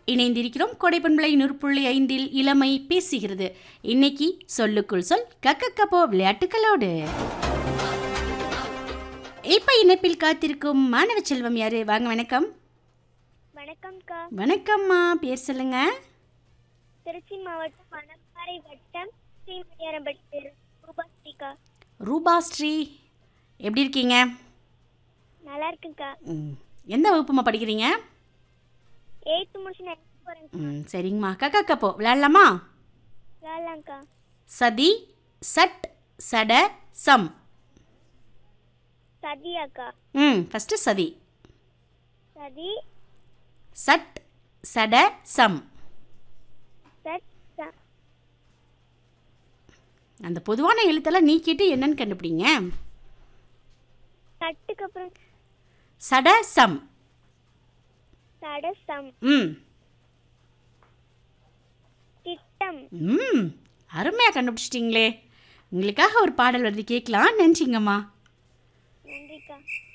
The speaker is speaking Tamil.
இணைந்திருக்கிறோம் கொடைப்பண்பளை நூறு புள்ளி ஐந்தில் இளமை பேசுகிறது இன்னைக்கு சொல்லுக்குள் சொல் கக்கக்கப்போ விளையாட்டுகளோடு இப்ப இணைப்பில் காத்திருக்கும் மாணவ செல்வம் யாரு வாங்க வணக்கம் வணக்கம்க்கா வணக்கம்மா பேர் சொல்லுங்க திருச்சி மாவட்டம் மணப்பாறை வட்டம் ஸ்ரீமதியாரம்பட்டு ரூபாஸ்ரீக்கா ரூபாஸ்ரீ எப்படி இருக்கீங்க நல்லா இருக்குங்கக்கா ம், எந்த வகுப்புமா படிக்கிறீங்க எயித்து முடிச்சு நைன்த் போகிறேன் ம் சரிங்கம்மா கக்கக்கப்போ விளையாடலாமா விளாட்லாங்க்கா சதி சட் சட சம் சதியாக்கா ம் ஃபஸ்ட்டு சதி சதி சட் சட சம் சட் ச அந்த பொதுவான எழுத்தெல்லாம் நீக்கிட்டு என்னன்னு கண்டுபிடிங்க சட்டுக்கு அப்புறம் சட சம் சடசம் ம் திட்டம் ம் அருமையாக கண்டுபிடிச்சிட்டிங்களே உங்களுக்காக ஒரு பாடல் வருது கேட்கலாம் நினச்சிங்கம்மா நன்றிக்கா